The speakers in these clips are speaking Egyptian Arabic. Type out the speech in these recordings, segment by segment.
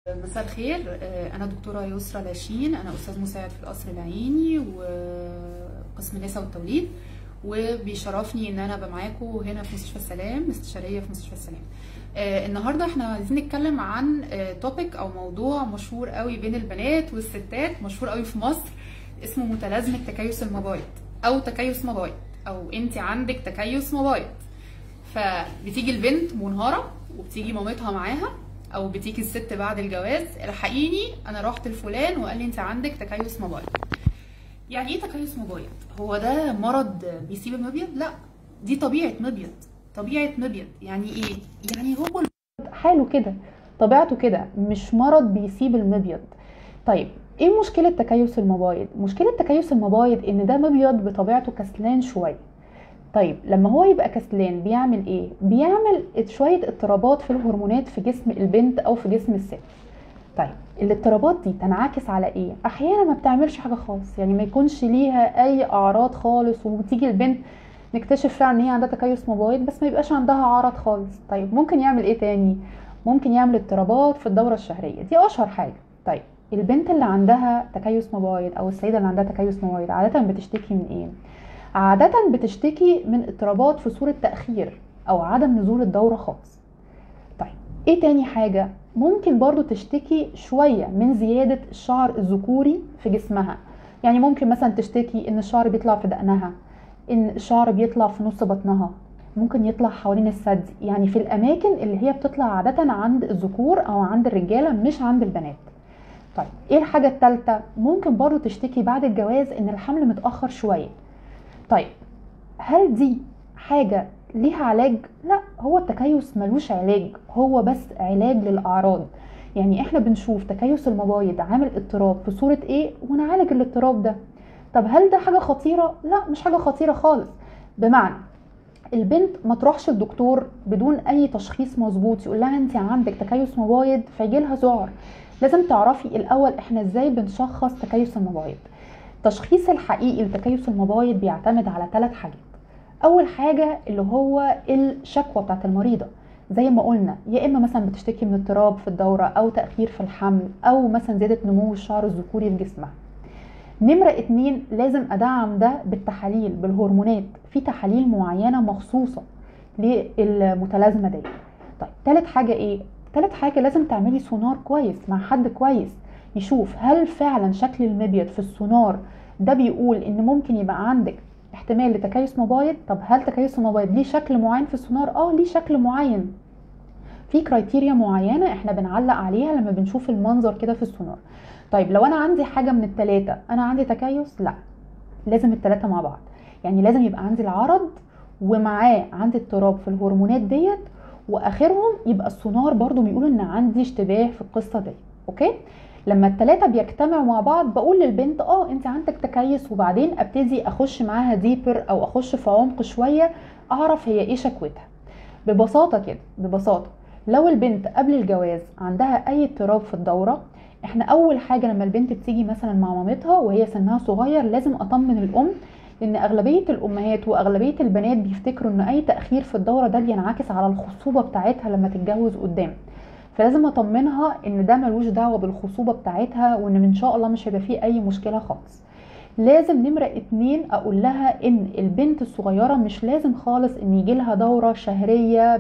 مساء الخير آه، أنا دكتورة يسرى لاشين أنا أستاذ مساعد في القصر العيني وقسم النساء والتوليد وبيشرفني إن أنا أبقى معاكم هنا في مستشفى السلام استشارية في مستشفى السلام آه، النهارده احنا عايزين نتكلم عن توبيك او موضوع مشهور قوي بين البنات والستات مشهور قوي في مصر اسمه متلازمه تكيس المبايض او تكيس مبايض او انت عندك تكيس مبايض فبتيجي البنت منهاره وبتيجي مامتها معاها او بتيجي الست بعد الجواز الحقيني انا رحت لفلان وقال لي انت عندك تكيس مبايض يعني ايه تكيس مبايض هو ده مرض بيسيب المبيض لا دي طبيعه مبيض طبيعه مبيض يعني ايه يعني هو حاله كده طبيعته كده مش مرض بيسيب المبيض طيب ايه مشكلة تكيس المبايض؟ مشكلة تكيس المبايض ان ده مبيض بطبيعته كسلان شوية طيب لما هو يبقى كسلان بيعمل ايه؟ بيعمل شوية اضطرابات في الهرمونات في جسم البنت او في جسم الست طيب الاضطرابات دي تنعكس على ايه؟ احيانا ما بتعملش حاجة خالص يعني ما يكونش ليها اي اعراض خالص وتيجي البنت نكتشف فعلا ان هي عندها تكيس مبايض بس ما يبقاش عندها عرض خالص طيب ممكن يعمل ايه تاني ممكن يعمل اضطرابات في الدوره الشهريه دي اشهر حاجه طيب البنت اللي عندها تكيس مبايض او السيده اللي عندها تكيس مبايض عاده بتشتكي من ايه عاده بتشتكي من اضطرابات في صوره تاخير او عدم نزول الدوره خالص طيب ايه تاني حاجه ممكن برضو تشتكي شويه من زياده الشعر الذكوري في جسمها يعني ممكن مثلا تشتكي ان الشعر بيطلع في دقنها ان الشعر بيطلع في نص بطنها ممكن يطلع حوالين الثدي يعني في الاماكن اللي هي بتطلع عاده عند الذكور او عند الرجاله مش عند البنات طيب ايه الحاجه الثالثه ممكن برضو تشتكي بعد الجواز ان الحمل متاخر شويه طيب هل دي حاجه ليها علاج لا هو التكيس ملوش علاج هو بس علاج للاعراض يعني احنا بنشوف تكيس المبايض عامل اضطراب في صوره ايه ونعالج الاضطراب ده طب هل ده حاجه خطيره لا مش حاجه خطيره خالص بمعنى البنت ما تروحش الدكتور بدون اي تشخيص مظبوط يقول لها انت عندك تكيس مبايض فيجي لها ذعر لازم تعرفي الاول احنا ازاي بنشخص تكيس المبايض التشخيص الحقيقي لتكيس المبايض بيعتمد على ثلاث حاجات اول حاجه اللي هو الشكوى بتاعت المريضه زي ما قلنا يا اما مثلا بتشتكي من اضطراب في الدوره او تاخير في الحمل او مثلا زياده نمو الشعر الذكوري في جسمها نمرة اتنين لازم ادعم ده بالتحاليل بالهرمونات في تحاليل معينة مخصوصة للمتلازمة دي طيب تالت حاجة ايه تالت حاجة لازم تعملي سونار كويس مع حد كويس يشوف هل فعلا شكل المبيض في السونار ده بيقول ان ممكن يبقى عندك احتمال لتكيس مبايض طب هل تكيس المبايض ليه شكل معين في السونار اه ليه شكل معين في كرايتيريا معينة احنا بنعلق عليها لما بنشوف المنظر كده في السونار طيب لو انا عندي حاجه من الثلاثه انا عندي تكيس لا لازم الثلاثه مع بعض يعني لازم يبقى عندي العرض ومعاه عندي اضطراب في الهرمونات ديت واخرهم يبقى السونار برضو بيقول ان عندي اشتباه في القصه دي اوكي لما الثلاثه بيجتمعوا مع بعض بقول للبنت اه انت عندك تكيس وبعدين ابتدي اخش معاها ديبر او اخش في عمق شويه اعرف هي ايه شكوتها ببساطه كده ببساطه لو البنت قبل الجواز عندها اي اضطراب في الدوره احنا اول حاجه لما البنت بتيجي مثلا مع مامتها وهي سنها صغير لازم اطمن الام لان اغلبيه الامهات واغلبيه البنات بيفتكروا ان اي تاخير في الدوره ده بينعكس على الخصوبه بتاعتها لما تتجوز قدام فلازم اطمنها ان ده ملوش دعوه بالخصوبه بتاعتها وان ان شاء الله مش هيبقى فيه اي مشكله خالص لازم نمرة اتنين اقول لها ان البنت الصغيرة مش لازم خالص ان يجي لها دورة شهرية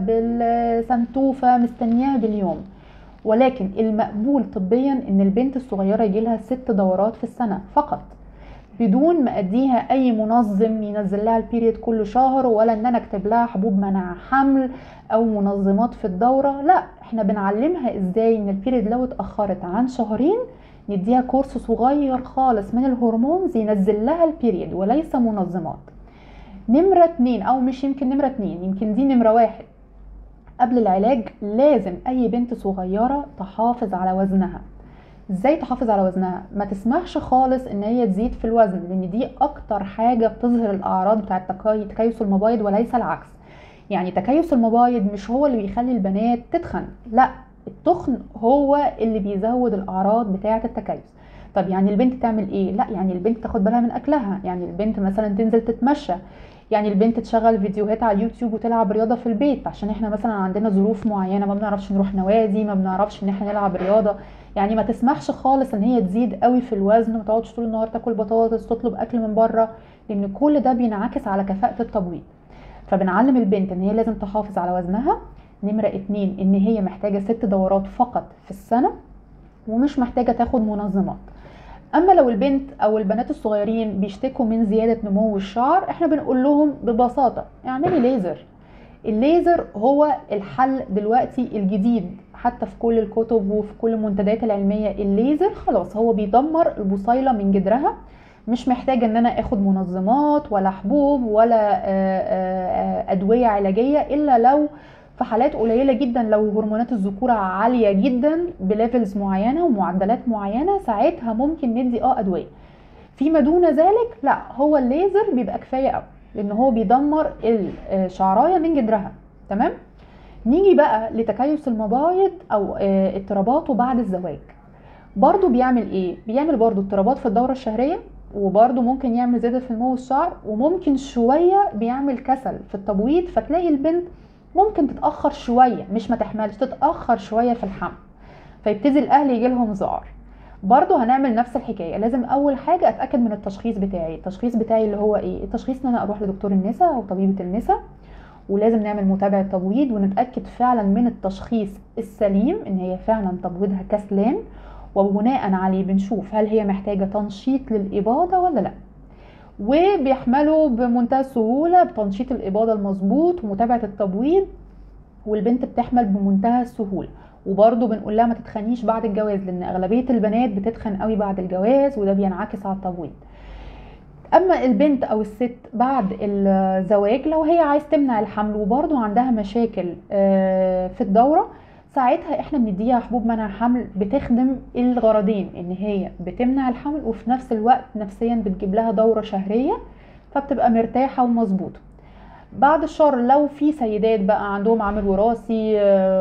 بالسنتوفة مستنياها باليوم ولكن المقبول طبيا ان البنت الصغيره يجي لها ست دورات في السنه فقط بدون ما اديها اي منظم ينزل لها البيريد كل شهر ولا ان انا اكتب لها حبوب منع حمل او منظمات في الدوره لا احنا بنعلمها ازاي ان البيريد لو اتاخرت عن شهرين نديها كورس صغير خالص من الهرمونز ينزل لها البيريد وليس منظمات نمرة اتنين او مش يمكن نمرة اتنين يمكن دي نمرة واحد قبل العلاج لازم اي بنت صغيره تحافظ على وزنها ازاي تحافظ على وزنها ما تسمحش خالص ان هي تزيد في الوزن لان دي اكتر حاجه بتظهر الاعراض بتاعه تكيس المبايض وليس العكس يعني تكيس المبايض مش هو اللي بيخلي البنات تتخن لا التخن هو اللي بيزود الاعراض بتاعه التكيس طب يعني البنت تعمل ايه لا يعني البنت تاخد بالها من اكلها يعني البنت مثلا تنزل تتمشى يعني البنت تشغل فيديوهات على اليوتيوب وتلعب رياضه في البيت عشان احنا مثلا عندنا ظروف معينه ما بنعرفش نروح نوادي ما بنعرفش ان احنا نلعب رياضه يعني ما تسمحش خالص ان هي تزيد قوي في الوزن وما تقعدش طول النهار تاكل بطاطس تطلب اكل من بره لان كل ده بينعكس على كفاءه التبويض فبنعلم البنت ان هي لازم تحافظ على وزنها نمرة اتنين ان هي محتاجة ست دورات فقط في السنة ومش محتاجة تاخد منظمات اما لو البنت او البنات الصغيرين بيشتكوا من زيادة نمو الشعر احنا بنقول لهم ببساطة اعملي ليزر الليزر هو الحل دلوقتي الجديد حتى في كل الكتب وفي كل المنتديات العلمية الليزر خلاص هو بيدمر البصيلة من جدرها مش محتاجة ان انا اخد منظمات ولا حبوب ولا ادوية علاجية الا لو في حالات قليله جدا لو هرمونات الذكوره عاليه جدا بليفلز معينه ومعدلات معينه ساعتها ممكن ندي اه ادويه فيما دون ذلك لا هو الليزر بيبقى كفايه قوي لان هو بيدمر الشعرايه من جدرها تمام نيجي بقى لتكيس المبايض او اضطراباته بعد الزواج برضو بيعمل ايه بيعمل برضو اضطرابات في الدوره الشهريه وبرضه ممكن يعمل زيادة في نمو الشعر وممكن شوية بيعمل كسل في التبويض فتلاقي البنت ممكن تتاخر شويه مش ما تحملش تتاخر شويه في الحمل فيبتدي الاهل يجي لهم ذعر برضه هنعمل نفس الحكايه لازم اول حاجه اتاكد من التشخيص بتاعي التشخيص بتاعي اللي هو ايه التشخيص ان انا اروح لدكتور النساء او طبيبه النساء ولازم نعمل متابعه تبويض ونتاكد فعلا من التشخيص السليم ان هي فعلا تبويضها كسلان وبناء عليه بنشوف هل هي محتاجه تنشيط للاباضه ولا لا وبيحملوا بمنتهى السهولة بتنشيط الإباضة المظبوط ومتابعة التبويض والبنت بتحمل بمنتهى السهولة وبرضه بنقول لها ما تتخنيش بعد الجواز لان اغلبيه البنات بتتخن قوي بعد الجواز وده بينعكس على التبويض اما البنت او الست بعد الزواج لو هي عايز تمنع الحمل وبرضه عندها مشاكل في الدوره ساعتها احنا بنديها حبوب منع حمل بتخدم الغرضين ان هي بتمنع الحمل وفي نفس الوقت نفسيا بتجيب لها دوره شهريه فبتبقى مرتاحه ومظبوطه بعد الشهر لو في سيدات بقى عندهم عامل وراثي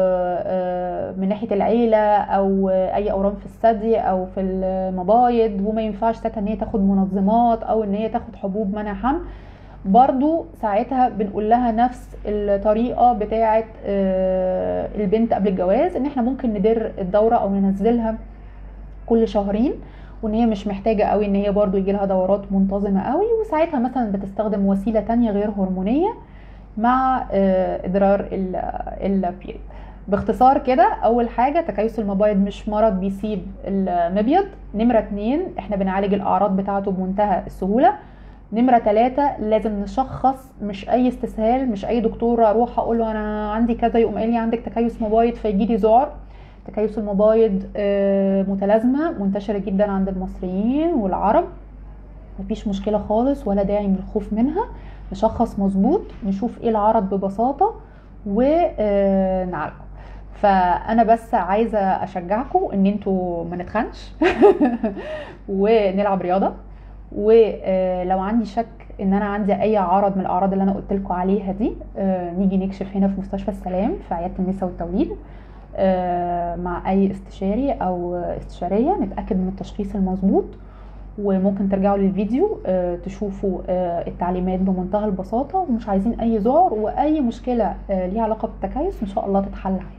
من ناحيه العيله او اي اورام في الثدي او في المبايض وما ينفعش ساعتها ان هي تاخد منظمات او ان هي تاخد حبوب منع حمل برضو ساعتها بنقول لها نفس الطريقه بتاعه البنت قبل الجواز ان احنا ممكن ندر الدوره او ننزلها كل شهرين وان هي مش محتاجه قوي ان هي برضو يجي لها دورات منتظمه قوي وساعتها مثلا بتستخدم وسيله تانية غير هرمونيه مع ادرار البيريد باختصار كده اول حاجه تكيس المبايض مش مرض بيسيب المبيض نمره اتنين احنا بنعالج الاعراض بتاعته بمنتهى السهوله نمرة ثلاثة لازم نشخص مش أي استسهال مش أي دكتور أروح أقول له أنا عندي كذا يقوم قايل لي عندك تكيس مبايض فيجي لي ذعر تكيس المبايض متلازمة منتشرة جدا عند المصريين والعرب مفيش مشكلة خالص ولا داعي من الخوف منها نشخص مظبوط نشوف ايه العرض ببساطة ونعالجه فانا بس عايزه اشجعكم ان انتوا ما نتخنش ونلعب رياضه ولو عندي شك ان انا عندي اي عرض من الاعراض اللي انا قلت لكم عليها دي نيجي نكشف هنا في مستشفى السلام في عياده النساء والتوليد مع اي استشاري او استشاريه نتاكد من التشخيص المظبوط وممكن ترجعوا للفيديو تشوفوا التعليمات بمنتهى البساطه ومش عايزين اي ذعر واي مشكله ليها علاقه بالتكيس ان شاء الله تتحل